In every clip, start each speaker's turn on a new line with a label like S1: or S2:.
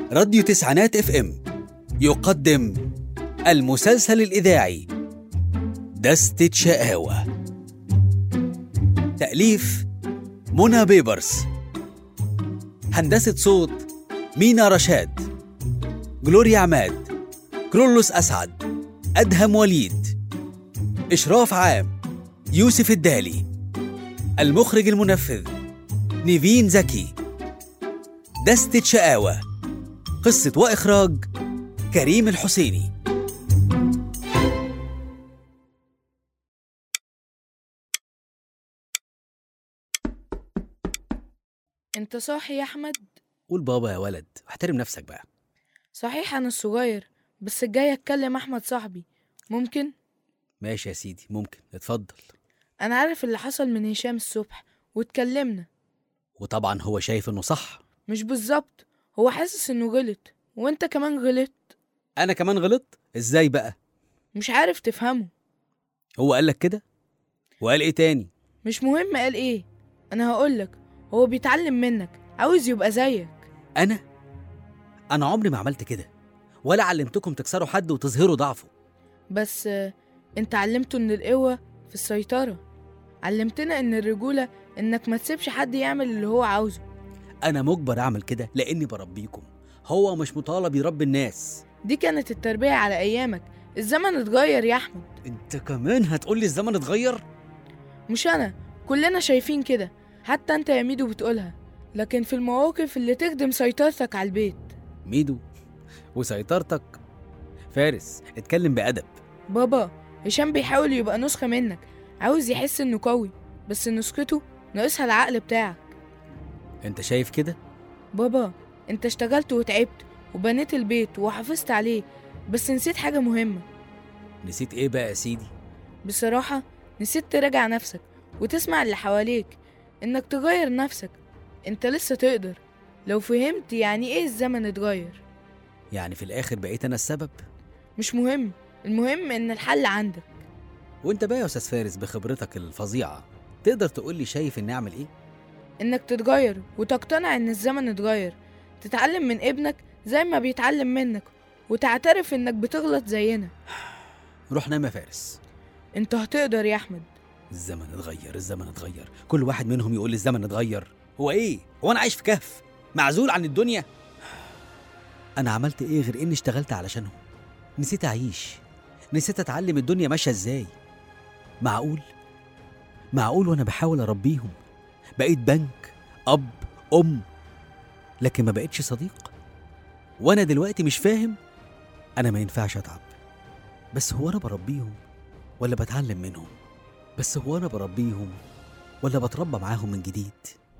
S1: راديو تسعينات اف ام يقدم المسلسل الإذاعي دستة شقاوة تأليف منى بيبرس هندسة صوت مينا رشاد جلوريا عماد كرولوس أسعد أدهم وليد إشراف عام يوسف الدالي المخرج المنفذ نيفين زكي دستة شقاوة قصة وإخراج كريم الحسيني
S2: انت صاحي يا احمد
S1: قول بابا يا ولد احترم نفسك بقى
S2: صحيح انا الصغير بس الجاي اتكلم احمد صاحبي ممكن
S1: ماشي يا سيدي ممكن اتفضل
S2: انا عارف اللي حصل من هشام الصبح واتكلمنا
S1: وطبعا هو شايف انه صح
S2: مش بالظبط هو حاسس انه غلط وانت كمان غلط
S1: انا كمان غلط ازاي بقى
S2: مش عارف تفهمه
S1: هو قال لك كده وقال ايه تاني
S2: مش مهم قال ايه انا هقولك هو بيتعلم منك عاوز يبقى زيك
S1: انا انا عمري ما عملت كده ولا علمتكم تكسروا حد وتظهروا ضعفه
S2: بس آه، انت علمته ان القوة في السيطرة علمتنا ان الرجولة انك ما تسيبش حد يعمل اللي هو عاوزه
S1: انا مجبر اعمل كده لاني بربيكم هو مش مطالب يربي الناس
S2: دي كانت التربية على ايامك الزمن اتغير يا احمد
S1: انت كمان هتقولي الزمن اتغير
S2: مش انا كلنا شايفين كده حتى انت يا ميدو بتقولها لكن في المواقف اللي تخدم سيطرتك على البيت
S1: ميدو وسيطرتك فارس اتكلم بأدب
S2: بابا هشام بيحاول يبقى نسخة منك عاوز يحس انه قوي بس نسخته ناقصها العقل بتاعك
S1: انت شايف كده
S2: بابا انت اشتغلت وتعبت وبنيت البيت وحافظت عليه بس نسيت حاجة مهمة
S1: نسيت ايه بقى يا سيدي
S2: بصراحة نسيت تراجع نفسك وتسمع اللي حواليك انك تغير نفسك انت لسه تقدر لو فهمت يعني ايه الزمن اتغير
S1: يعني في الاخر بقيت انا السبب
S2: مش مهم المهم ان الحل عندك
S1: وانت بقى يا استاذ فارس بخبرتك الفظيعه تقدر تقول لي شايف اني اعمل ايه
S2: انك تتغير وتقتنع ان الزمن اتغير تتعلم من ابنك زي ما بيتعلم منك وتعترف انك بتغلط زينا
S1: روح نام يا فارس
S2: انت هتقدر يا احمد
S1: الزمن اتغير الزمن اتغير كل واحد منهم يقول لي الزمن اتغير هو ايه هو انا عايش في كهف معزول عن الدنيا انا عملت ايه غير اني اشتغلت علشانهم نسيت اعيش نسيت اتعلم الدنيا ماشيه ازاي معقول معقول وانا بحاول اربيهم بقيت بنك اب ام لكن ما بقتش صديق وانا دلوقتي مش فاهم انا ما ينفعش اتعب بس هو انا بربيهم ولا بتعلم منهم بس هو انا بربيهم ولا بتربى معاهم من جديد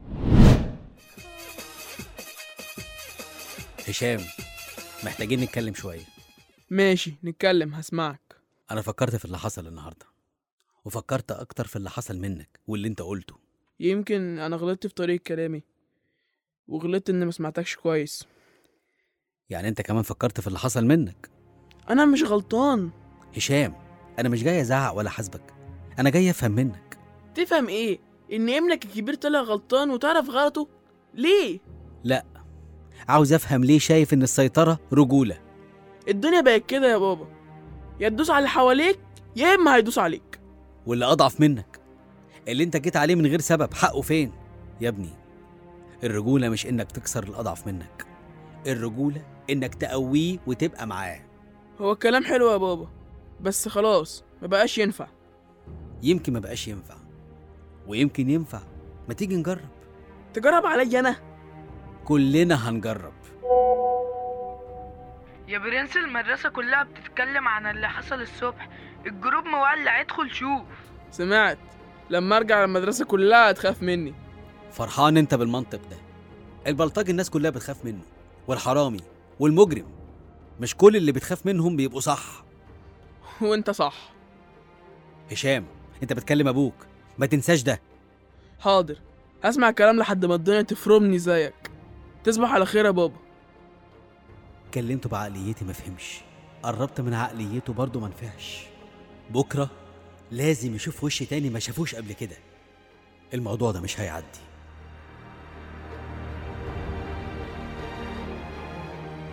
S1: هشام محتاجين نتكلم شويه
S3: ماشي نتكلم هسمعك
S1: انا فكرت في اللي حصل النهارده وفكرت اكتر في اللي حصل منك واللي انت قلته
S3: يمكن انا غلطت في طريقة كلامي وغلطت اني ما سمعتكش كويس
S1: يعني انت كمان فكرت في اللي حصل منك
S3: انا مش غلطان
S1: هشام انا مش جاي ازعق ولا حاسبك انا جاي افهم منك
S3: تفهم ايه ان ابنك الكبير طلع غلطان وتعرف غلطه ليه
S1: لا عاوز افهم ليه شايف ان السيطره رجوله
S3: الدنيا بقت كده يا بابا يا تدوس على اللي حواليك يا اما هيدوس عليك
S1: واللي اضعف منك اللي انت جيت عليه من غير سبب حقه فين يا ابني الرجوله مش انك تكسر الاضعف منك الرجوله انك تقويه وتبقى معاه
S3: هو الكلام حلو يا بابا بس خلاص ما بقاش ينفع
S1: يمكن ما بقاش ينفع ويمكن ينفع ما تيجي نجرب
S3: تجرب عليا انا
S1: كلنا هنجرب
S2: يا برنس المدرسة كلها بتتكلم عن اللي حصل الصبح الجروب مولع ادخل شوف
S3: سمعت لما ارجع المدرسة كلها هتخاف مني
S1: فرحان انت بالمنطق ده البلطجي الناس كلها بتخاف منه والحرامي والمجرم مش كل اللي بتخاف منهم بيبقوا صح
S3: وانت صح
S1: هشام انت بتكلم ابوك ما تنساش ده
S3: حاضر هسمع الكلام لحد ما الدنيا تفرمني زيك تصبح على خير يا بابا
S1: كلمته بعقليتي ما فهمش قربت من عقليته برضه ما نفعش بكره لازم يشوف وش تاني ما شافوش قبل كده الموضوع ده مش هيعدي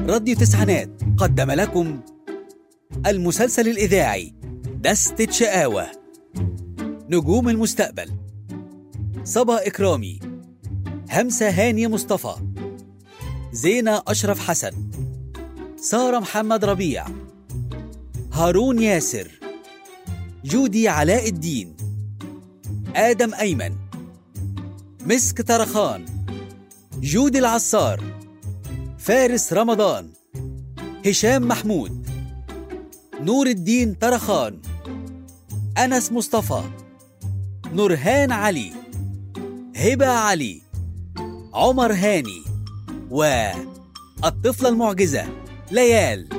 S1: راديو تسعينات قدم لكم المسلسل الإذاعي دستة شقاوة نجوم المستقبل صبا إكرامي همسة هاني مصطفى زينة أشرف حسن سارة محمد ربيع هارون ياسر جودي علاء الدين آدم أيمن مسك طرخان جود العصار فارس رمضان هشام محمود نور الدين طرخان أنس مصطفى نورهان علي هبة علي عمر هاني والطفلة المعجزة ليال